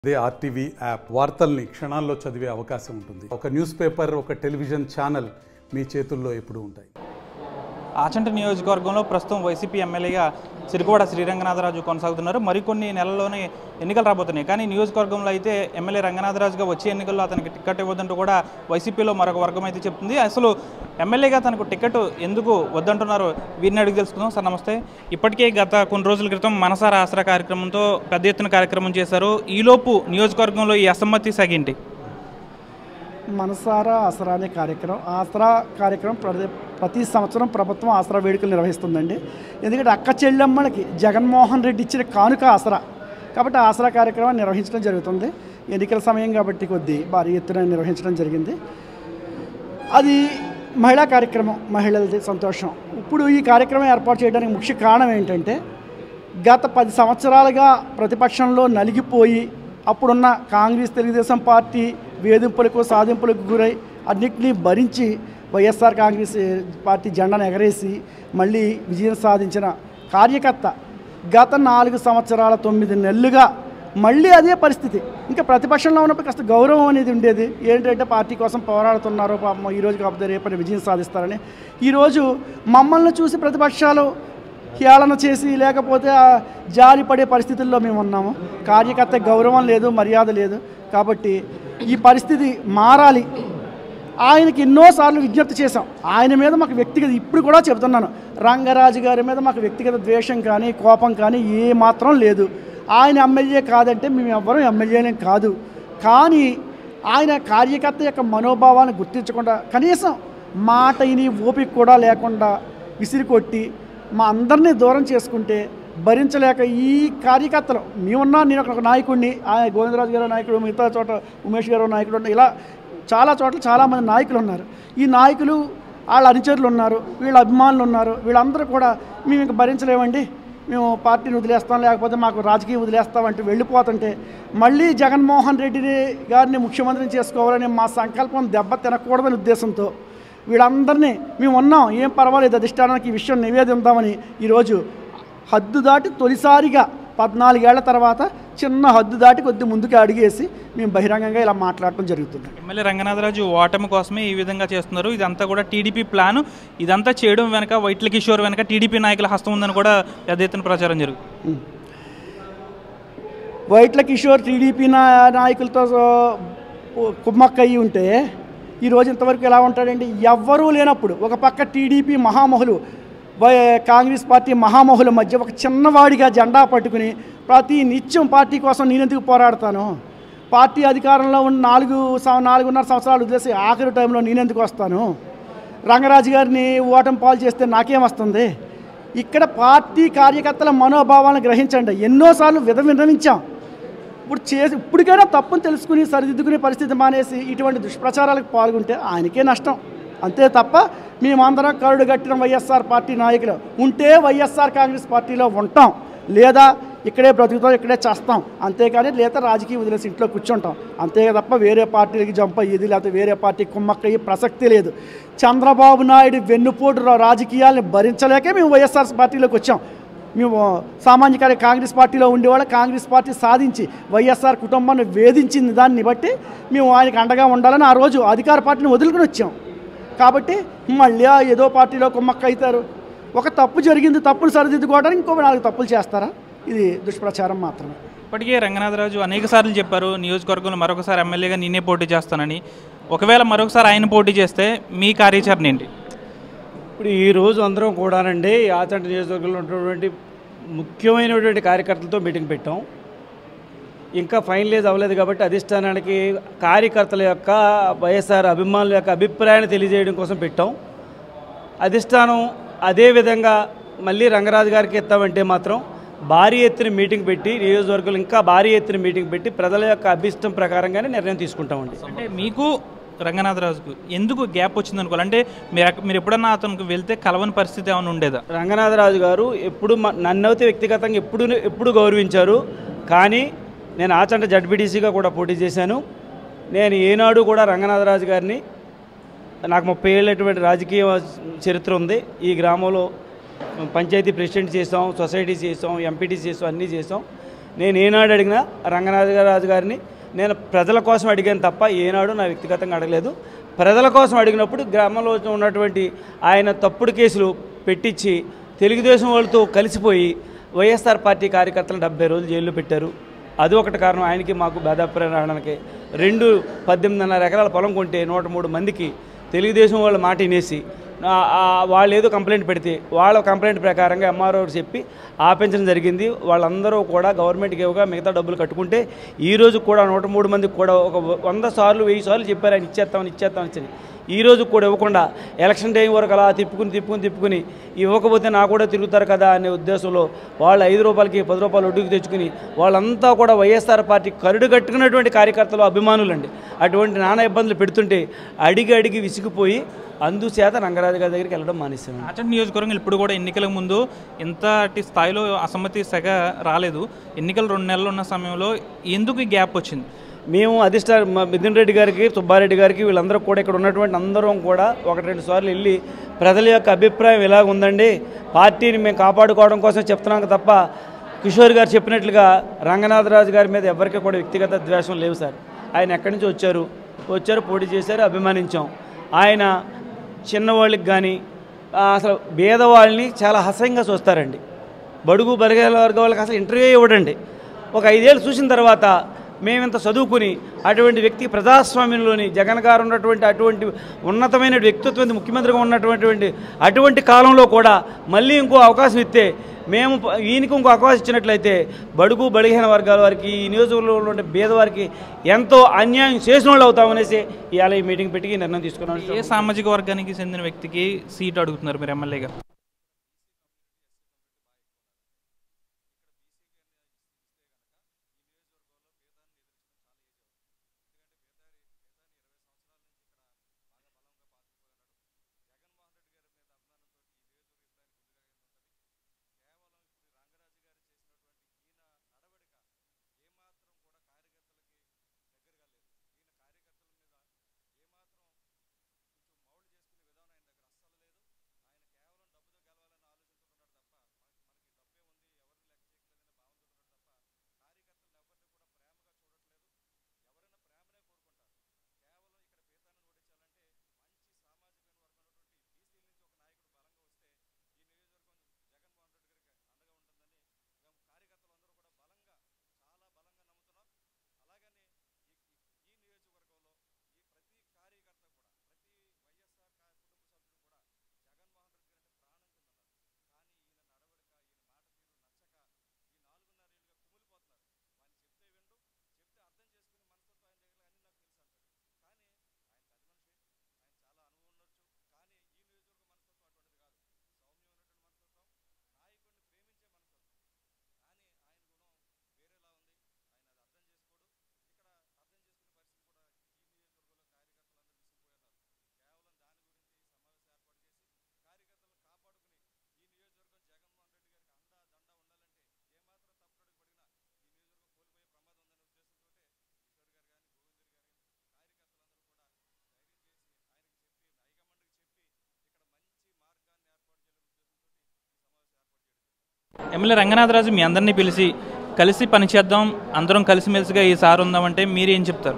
అదే RTV app వార్తల్ని క్షణాల్లో చదివే అవకాశం ఉంటుంది ఒక న్యూస్ పేపర్ ఒక టెలివిజన్ ఛానల్ మీ చేతుల్లో ఎప్పుడూ ఉంటాయి ఆచంట నియోజకవర్గంలో ప్రస్తుతం వైసీపీ ఎమ్మెల్యేగా సిరికోడ శ్రీరంగనాథరాజు కొనసాగుతున్నారు మరికొన్ని నెలల్లోనే ఎన్నికలు రాబోతున్నాయి కానీ నియోజకవర్గంలో అయితే ఎమ్మెల్యే రంగనాథరాజుగా వచ్చే ఎన్నికల్లో అతనికి టికెట్ ఇవ్వదంటూ కూడా వైసీపీలో మరొక వర్గం అయితే చెప్తుంది అసలు ఎమ్మెల్యేగా తనకు టికెట్ ఎందుకు వద్దంటున్నారు వీరిని అడిగి తెలుసుకుందాం సార్ నమస్తే ఇప్పటికే గత కొన్ని రోజుల క్రితం మనసార ఆసరా కార్యక్రమంతో పెద్ద ఎత్తున కార్యక్రమం చేశారు ఈలోపు నియోజకవర్గంలో ఈ అసమ్మతి సగింటి మనసారా ఆసరా అనే కార్యక్రమం ఆసరా కార్యక్రమం ప్రతి ప్రతి సంవత్సరం ప్రభుత్వం ఆసరా వేడుకలు నిర్వహిస్తుందండి ఎందుకంటే అక్క చెల్లెమ్మలకి జగన్మోహన్ రెడ్డి ఇచ్చిన కానుక ఆసరా కాబట్టి ఆసరా కార్యక్రమం నిర్వహించడం జరుగుతుంది ఎన్నికల సమయం కాబట్టి కొద్ది భారీ ఎత్తున నిర్వహించడం జరిగింది అది మహిళా కార్యక్రమం మహిళలది సంతోషం ఇప్పుడు ఈ కార్యక్రమం ఏర్పాటు చేయడానికి ముఖ్య కారణం ఏంటంటే గత పది సంవత్సరాలుగా ప్రతిపక్షంలో నలిగిపోయి అప్పుడున్న కాంగ్రెస్ తెలుగుదేశం పార్టీ వేధింపులకు సాధింపులకు గురై అన్నింటినీ భరించి వైఎస్ఆర్ కాంగ్రెస్ పార్టీ జెండాను ఎగరేసి మళ్ళీ విజయం సాధించిన కార్యకర్త గత నాలుగు సంవత్సరాల తొమ్మిది నెలలుగా మళ్ళీ అదే పరిస్థితి ఇంకా ప్రతిపక్షంలో ఉన్నప్పుడు కాస్త గౌరవం అనేది ఉండేది ఏంటంటే పార్టీ కోసం పోరాడుతున్నారు పాపం ఈ రోజు కాకపోతే రేపటి విజయం సాధిస్తారని ఈరోజు మమ్మల్ని చూసి ప్రతిపక్షాలు హేళన చేసి లేకపోతే ఆ జారి పడే పరిస్థితుల్లో మేము ఉన్నాము కార్యకర్త గౌరవం లేదు మర్యాద లేదు కాబట్టి ఈ పరిస్థితి మారాలి ఆయనకి ఎన్నోసార్లు విజ్ఞప్తి చేశాం ఆయన మీద మాకు వ్యక్తిగత ఇప్పుడు కూడా చెబుతున్నాను రంగరాజు గారి మీద మాకు వ్యక్తిగత ద్వేషం కానీ కోపం కానీ ఏ మాత్రం లేదు ఆయన ఎమ్మెల్యే కాదంటే మేము ఎవ్వరం ఎమ్మెల్యేనే కాదు కానీ ఆయన కార్యకర్త యొక్క మనోభావాన్ని గుర్తించకుండా కనీసం మాట ఇని ఓపిక కూడా లేకుండా విసిరి కొట్టి మా అందరినీ దూరం చేసుకుంటే భరించలేక ఈ కార్యకర్తలు మేమున్నా నేను ఒక నాయకుడిని ఆయన గోవిందరాజు గారు నాయకుడు మిగతా చోట ఉమేష్ గారు నాయకుడు ఉన్నారు. ఇలా చాలా చోట్ల చాలామంది నాయకులు ఉన్నారు ఈ నాయకులు వాళ్ళ అనుచరులు ఉన్నారు వీళ్ళ అభిమానులు ఉన్నారు వీళ్ళందరూ కూడా మేము ఇంక భరించలేమండి మేము పార్టీని వదిలేస్తాం లేకపోతే మాకు రాజకీయం వదిలేస్తామంటే వెళ్ళిపోతుంటే మళ్ళీ జగన్మోహన్ రెడ్డిని గారిని ముఖ్యమంత్రిని చేసుకోవాలని మా సంకల్పం దెబ్బ తినకూడదనే ఉద్దేశంతో వీళ్ళందరినీ మేము ఉన్నాం ఏం పర్వాలేదు అధిష్టానానికి ఈ విషయం నివేదిద్దామని ఈరోజు హద్దు దాటి తొలిసారిగా పద్నాలుగేళ్ల తర్వాత చిన్న హద్దు దాటి కొద్ది ముందుకు అడిగేసి మేము బహిరంగంగా ఇలా మాట్లాడటం జరుగుతుంది ఎమ్మెల్యే రంగనాథరాజు ఓటమి కోసమే ఈ విధంగా చేస్తున్నారు ఇదంతా కూడా టీడీపీ ప్లాన్ ఇదంతా చేయడం వెనక వైట్ల కిషోర్ వెనక టీడీపీ నాయకుల హస్తం ఉందని కూడా పెద్ద ఎత్తున ప్రచారం జరుగుతుంది వైట్ల కిషోర్ టీడీపీ నా నాయకులతో కు- కుమ్మక్కయ్యి ఉంటే ఈరోజు ఇంతవరకు ఎలా ఉంటాడండి ఎవ్వరూ లేనప్పుడు ఒక పక్క టీడీపీ మహామహులు వై- కాంగ్రెస్ పార్టీ మహామహుల మధ్య ఒక చిన్నవాడిగా జెండా పట్టుకుని ప్రతి నిత్యం పార్టీ కోసం నేనెందుకు పోరాడతాను పార్టీ అధికారంలో ఉన్న నాలుగు సం- నాలుగున్నర సంవత్సరాలు వదిలేసి ఆఖరి టైంలో నేనెందుకు వస్తాను రంగరాజు గారిని ఓటమి పాలు చేస్తే నాకేం వస్తుంది ఇక్కడ పార్టీ కార్యకర్తల మనోభావాలను గ్రహించండి ఎన్నోసార్లు విధ విన్నవించాం ఇప్పుడు చేసి ఇప్పటికైనా తప్పును తెలుసుకుని సరిదిద్దుకునే పరిస్థితి మానేసి ఇటువంటి దుష్ప్రచారాలకు పాల్గొంటే ఆయనకే నష్టం అంతే తప్ప మేమందరం కరుడు కట్టిన వైఎస్ఆర్ పార్టీ నాయకులు ఉంటే వైఎస్ఆర్ కాంగ్రెస్ పార్టీలో ఉంటాం లేదా ఇక్కడే బ్రతుకుతాం ఇక్కడే చేస్తాం అంతేకాని లేదా రాజకీయ వదిలేసి ఇంట్లో కూర్చుంటాం అంతే తప్ప వేరే పార్టీలకి జంప్ అయ్యేది లేకపోతే వేరే పార్టీ కుమ్మక్కయ్యే ప్రసక్తి లేదు చంద్రబాబు నాయుడు వెన్నుపోటు రా- రాజకీయాల్ని భరించలేకే మేము వైఎస్ఆర్ పార్టీలోకి వచ్చాం మేము సామాన్య కార్య కాంగ్రెస్ పార్టీలో ఉండేవాళ్ళ కాంగ్రెస్ పార్టీ సాధించి వైఎస్ఆర్ కుటుంబాన్ని వేధించింది దాన్ని బట్టి మేము ఆయనకు అండగా ఉండాలని ఆ రోజు అధికార పార్టీని వదులుకుని వచ్చాం కాబట్టి మళ్ళీ ఆ ఏదో పార్టీలో కుమ్మక్క అవుతారు ఒక తప్పు జరిగింది తప్పును సరిదిద్దుకోవడానికి ఇంకో నాలుగు తప్పులు చేస్తారా ఇది దుష్ప్రచారం మాత్రమే ఇప్పటికే రంగనాథరాజు అనేక సార్లు చెప్పారు నియోజకవర్గంలో మరొకసారి ఎమ్మెల్యేగా నేనే పోటీ చేస్తానని ఒకవేళ మరొకసారి ఆయన పోటీ చేస్తే మీ కార్యాచరణ ఏంటి ఇప్పుడు ఈ రోజు అందరం కూడానండి ఆచంట నియోజకవర్గంలో ఉన్నటువంటి ముఖ్యమైనటువంటి కార్యకర్తలతో మీటింగ్ పెట్టాం ఇంకా ఫైనలైజ్ అవ్వలేదు కాబట్టి అధిష్టానానికి కార్యకర్తల యొక్క వైఎస్ఆర్ అభిమానుల యొక్క అభిప్రాయాన్ని తెలియజేయడం కోసం పెట్టాం అధిష్టానం అదే విధంగా మళ్ళీ రంగరాజు గారికి ఇస్తామంటే మాత్రం భారీ ఎత్తున మీటింగ్ పెట్టి నియోజకవర్గంలో ఇంకా భారీ ఎత్తున మీటింగ్ పెట్టి ప్రజల యొక్క అభిష్టం ప్రకారంగానే నిర్ణయం తీసుకుంటామండి అంటే మీకు రంగనాథరాజుకు ఎందుకు గ్యాప్ వచ్చింది అనుకోవాలి అంటే మీరు ఎక్క- మీరు ఎప్పుడన్నా అతనికి వెళ్తే కలవని పరిస్థితి ఏమైనా ఉండేదా రంగనాథరాజు గారు ఎప్పుడు మ- నన్నైతే వ్యక్తిగతంగా ఎప్పుడు ఎప్పుడు గౌరవించారు కానీ నేను ఆచంట జడ్పీటీసీగా కూడా పోటీ చేశాను నేను ఏనాడు కూడా రంగనాథరాజు గారిని నాకు ముప్పై ఏళ్ళటువంటి రాజకీయ చరిత్ర ఉంది ఈ గ్రామంలో పంచాయతీ ప్రెసిడెంట్ చేసాం సొసైటీ చేసాం ఎంపీటీ చేసాం అన్నీ చేసాం నేను ఏనాడు అడిగినా రంగనాథరాజు గారిని నేను ప్రజల కోసం అడిగాను తప్ప ఏనాడు నా వ్యక్తిగతంగా అడగలేదు ప్రజల కోసం అడిగినప్పుడు గ్రామంలో ఉన్నటువంటి ఆయన తప్పుడు కేసులు పెట్టించి తెలుగుదేశం వాళ్ళతో కలిసిపోయి వైఎస్ఆర్ పార్టీ కార్యకర్తలను డెబ్బై రోజులు జైల్లో పెట్టారు అది ఒకటి కారణం ఆయనకి మాకు భేదాభిప్రాయం రావడానికి రెండు పద్దెనిమిదిన్నర ఎకరాల పొలం కొంటే నూట మూడు మందికి తెలుగుదేశం వాళ్ళ మాట వినేసి ఆ- ఆ వాళ్ళు ఏదో కంప్లైంట్ పెడితే వాళ్ళ కంప్లైంట్ ప్రకారంగా ఎంఆర్ఓ చెప్పి ఆపించడం జరిగింది వాళ్ళందరూ కూడా గవర్నమెంట్కి ఇవ్వగా మిగతా డబ్బులు కట్టుకుంటే ఈ రోజు కూడా నూట మూడు మందికి కూడా ఒక వంద సార్లు వెయ్యి సార్లు చెప్పారు ఆయన ఇచ్చేస్తామని ఇచ్చేస్తామని ఇచ్చి ఈ రోజు కూడా ఇవ్వకుండా ఎలక్షన్ టైం వరకు అలా తిప్పుకుని తిప్పుకుని తిప్పుకుని ఇవ్వకపోతే నా కూడా తిరుగుతారు కదా అనే ఉద్దేశంలో వాళ్ళు ఐదు రూపాయలకి పది రూపాయలు ఒడ్డుకు తెచ్చుకుని వాళ్ళంతా కూడా వైఎస్ఆర్ పార్టీ కరుడు కట్టుకున్నటువంటి కార్యకర్తలు అభిమానులండి అటువంటి నానా ఇబ్బందులు పెడుతుంటే అడిగి అడిగి విసిగిపోయి అందుచేత రంగరాజు గారి దగ్గరికి వెళ్ళడం మానేశాను ఆచంట నియోజకవర్గం ఇప్పుడు కూడా ఎన్నికల ముందు ఇంతటి స్థాయిలో అసమ్మతి సెగ రాలేదు ఎన్నికలు రెండు నెలలు ఉన్న సమయంలో ఎందుకు ఈ గ్యాప్ వచ్చింది మేము అధిష్ట మ- మిథున్ రెడ్డి గారికి సుబ్బారెడ్డి గారికి వీళ్ళందరూ కూడా ఇక్కడ ఉన్నటువంటి అందరం కూడా ఒకటి రెండు సార్లు వెళ్ళి ప్రజల యొక్క అభిప్రాయం ఇలాగ ఉందండి పార్టీని మేము కాపాడుకోవడం కోసం చెప్తున్నాం తప్ప కిషోర్ గారు చెప్పినట్లుగా రంగనాథరాజు గారి మీద ఎవరికి కూడా వ్యక్తిగత ద్వేషం లేవు సార్ ఆయన ఎక్కడి నుంచి వచ్చారు వచ్చారు పోటీ చేశారు అభిమానించాం ఆయన చిన్నవాళ్ళకి కానీ అసలు భేదవాళ్ళని చాలా హసంగా చూస్తారండి బడుగు బలగాల వర్గ వాళ్ళకి అసలు ఇంటర్వ్యూ ఇవ్వడండి ఒక ఐదేళ్ళు చూసిన తర్వాత మేమింత చదువుకుని అటువంటి వ్యక్తి ప్రజాస్వామ్యంలోని జగన్ గారు ఉన్నటువంటి అటువంటి ఉన్నతమైన వ్యక్తిత్వం ముఖ్యమంత్రిగా ఉన్నటువంటి అటువంటి కాలంలో కూడా మళ్ళీ ఇంకో అవకాశం ఇస్తే మేము ప- ఈయనకి ఇంకో అవకాశం ఇచ్చినట్లయితే బడుగు బలహీన వర్గాల వారికి ఈ నియోజకవర్గంలో ఉన్న పేదవారికి ఎంతో అన్యాయం చేసిన వాళ్ళు అవుతామనేసి ఇవాళ ఈ మీటింగ్ పెట్టి ఈ నిర్ణయం తీసుకున్నాం ఏ సామాజిక వర్గానికి చెందిన వ్యక్తికి సీట్ అడుగుతున్నారు మీరు ఎమ్మెల్యేగా ఎమ్మెల్యే రంగనాథరాజు మీ అందరినీ పిలిచి కలిసి పనిచేద్దాం అందరం కలిసిమెలిసిగా ఈసారి ఉందామంటే మీరు ఏం చెప్తారు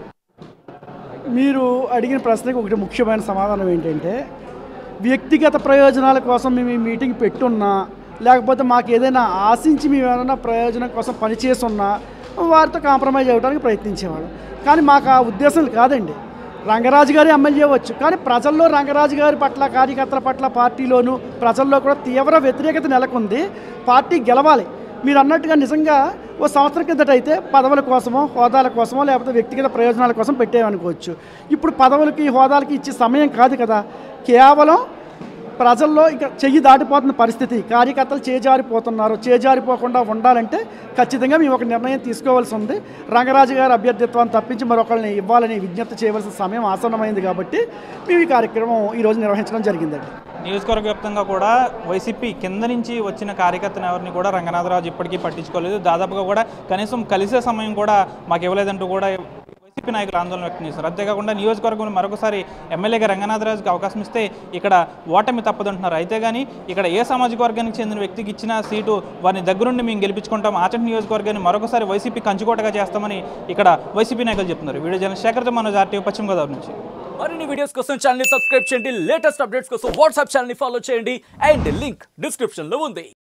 మీరు అడిగిన ప్రశ్నకు ఒకటి ముఖ్యమైన సమాధానం ఏంటంటే వ్యక్తిగత ప్రయోజనాల కోసం మేము ఈ మీటింగ్ పెట్టున్నా లేకపోతే మాకు ఏదైనా ఆశించి మేము ఏమైనా ప్రయోజనం కోసం పనిచేస్తున్నా వారితో కాంప్రమైజ్ అవ్వడానికి ప్రయత్నించేవాళ్ళం కానీ మాకు ఆ ఉద్దేశం కాదండి రంగరాజు గారి ఎమ్మెల్యే అవ్వచ్చు కానీ ప్రజల్లో రంగరాజు గారి పట్ల కార్యకర్తల పట్ల పార్టీలోను ప్రజల్లో కూడా తీవ్ర వ్యతిరేకత నెలకొంది పార్టీ గెలవాలి మీరు అన్నట్టుగా నిజంగా ఓ సంవత్సరం కిందట అయితే పదవుల కోసమో హోదాల కోసమో లేకపోతే వ్యక్తిగత ప్రయోజనాల కోసం పెట్టేమనుకోవచ్చు ఇప్పుడు పదవులకి హోదాలకి ఇచ్చే సమయం కాదు కదా కేవలం ప్రజల్లో ఇక చెయ్యి దాటిపోతున్న పరిస్థితి కార్యకర్తలు చేజారిపోతున్నారు చేజారిపోకుండా ఉండాలంటే ఖచ్చితంగా మేము ఒక నిర్ణయం తీసుకోవాల్సి ఉంది రంగరాజు గారి అభ్యర్థిత్వాన్ని తప్పించి మరొకరిని ఇవ్వాలని విజ్ఞప్తి చేయవలసిన సమయం ఆసన్నమైంది కాబట్టి మేము ఈ కార్యక్రమం ఈరోజు నిర్వహించడం జరిగిందండి నియోజకవర్గ వ్యాప్తంగా కూడా వైసీపీ కింద నుంచి వచ్చిన కార్యకర్తను ఎవరిని కూడా రంగనాథరాజు ఇప్పటికీ పట్టించుకోలేదు దాదాపుగా కూడా కనీసం కలిసే సమయం కూడా మాకు ఇవ్వలేదంటూ కూడా వైసీపీ వైసీపీ నాయకులు ఆందోళన వ్యక్తం చేశారు అంతేకాకుండా నియోజకవర్గంలో మరొకసారి ఎమ్మెల్యేగా రంగనాథరాజుకి అవకాశం ఇస్తే ఇక్కడ ఓటమి తప్పదంటున్నారు అయితే కానీ ఇక్కడ ఏ సామాజిక వర్గానికి చెందిన వ్యక్తికి ఇచ్చిన సీటు వారిని దగ్గరుండి మేము గెలిపించుకుంటాం ఆచంట నియోజకవర్గాన్ని మరొకసారి వైసీపీ కంచుకోటగా చేస్తామని ఇక్కడ వైసీపీ నాయకులు చెప్తున్నారు వీడియో జన శేఖర్తో మనోజ్ ఆర్టీఓ పశ్చిమ గోదావరి నుంచి మరిన్ని వీడియోస్ కోసం ఛానల్ సబ్స్క్రైబ్ చేయండి లేటెస్ట్ అప్డేట్స్ కోసం వాట్సాప్ ఛానల్ ఫాలో చేయండి అండ్ లింక్ డిస్క్రిప్షన్ లో ఉంది